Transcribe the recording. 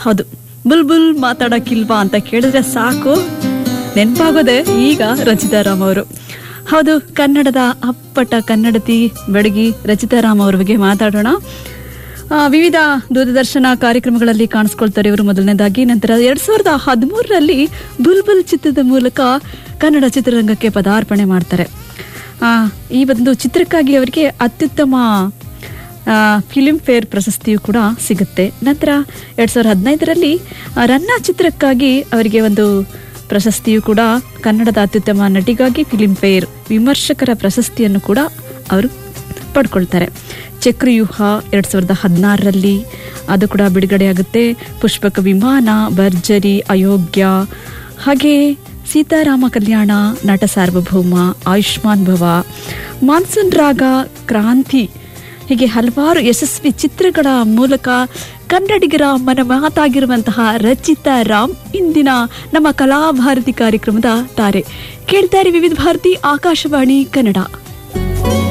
ಹೌದು ಬುಲ್ಬುಲ್ ಮಾತಾಡಕ್ಕಿಲ್ವಾ ಅಂತ ಕೇಳಿದ್ರೆ ಸಾಕು ನೆನಪಾಗೋದೆ ಈಗ ರಚಿತಾರಾಮ್ ಅವರು ಹೌದು ಕನ್ನಡದ ಅಪ್ಪಟ ಕನ್ನಡತಿ ಬೆಡಗಿ ರಚಿತಾರಾಮ್ ಅವ್ರ ಬಗ್ಗೆ ಮಾತಾಡೋಣ ಆ, ವಿವಿಧ ದೂರದರ್ಶನ ಕಾರ್ಯಕ್ರಮಗಳಲ್ಲಿ ಕಾಣಿಸ್ಕೊಳ್ತಾರೆ ಇವರು ಮೊದಲನೇದಾಗಿ ನಂತರ ಎರಡ್ ಸಾವಿರದ ಹದಿಮೂರರಲ್ಲಿ ಬುಲ್ಬುಲ್ ಚಿತ್ರದ ಮೂಲಕ ಕನ್ನಡ ಚಿತ್ರರಂಗಕ್ಕೆ ಪದಾರ್ಪಣೆ ಮಾಡ್ತಾರೆ ಆ, ಈ ಒಂದು ಚಿತ್ರಕ್ಕಾಗಿ ಅವರಿಗೆ ಅತ್ಯುತ್ತಮ ಫಿಲಿಂ ಫೇರ್ ಪ್ರಶಸ್ತಿಯು ಕೂಡ ಸಿಗುತ್ತೆ ನಂತರ ಎರಡ್ ಸಾವಿರದ ಹದಿನೈದರಲ್ಲಿ ರನ್ನ ಚಿತ್ರಕ್ಕಾಗಿ ಅವರಿಗೆ ಒಂದು ಪ್ರಶಸ್ತಿಯು ಕೂಡ ಕನ್ನಡದ ಅತ್ಯುತ್ತಮ ನಟಿಗಾಗಿ ಫಿಲಿಂ ಫೇರ್ ವಿಮರ್ಶಕರ ಪ್ರಶಸ್ತಿಯನ್ನು ಕೂಡ ಅವರು ಪಡ್ಕೊಳ್ತಾರೆ ಚಕ್ರವ್ಯೂಹ ಎರಡ್ ಸಾವಿರದ ಹದಿನಾರರಲ್ಲಿ ಅದು ಕೂಡ ಬಿಡುಗಡೆಯಾಗುತ್ತೆ ಪುಷ್ಪಕ ವಿಮಾನ ಭರ್ಜರಿ ಅಯೋಗ್ಯ ಹಾಗೆ ಸೀತಾರಾಮ ಕಲ್ಯಾಣ ನಟ ಸಾರ್ವಭೌಮ ಆಯುಷ್ಮಾನ್ ಭವ ಮಾನ್ಸೂನ್ ರಾಗ ಕ್ರಾಂತಿ ಹೀಗೆ ಹಲವಾರು ಯಶಸ್ವಿ ಚಿತ್ರಗಳ ಮೂಲಕ ಕನ್ನಡಿಗರ ಮನ ಮಾತಾಗಿರುವಂತಹ ರಚಿತಾ ರಾಮ್ ಇಂದಿನ ನಮ್ಮ ಕಲಾಭಾರತಿ ಕಾರ್ಯಕ್ರಮದ ತಾರೆ ಕೇಳ್ತಾರೆ ವಿವಿಧ ಭಾರತಿ ಆಕಾಶವಾಣಿ ಕನ್ನಡ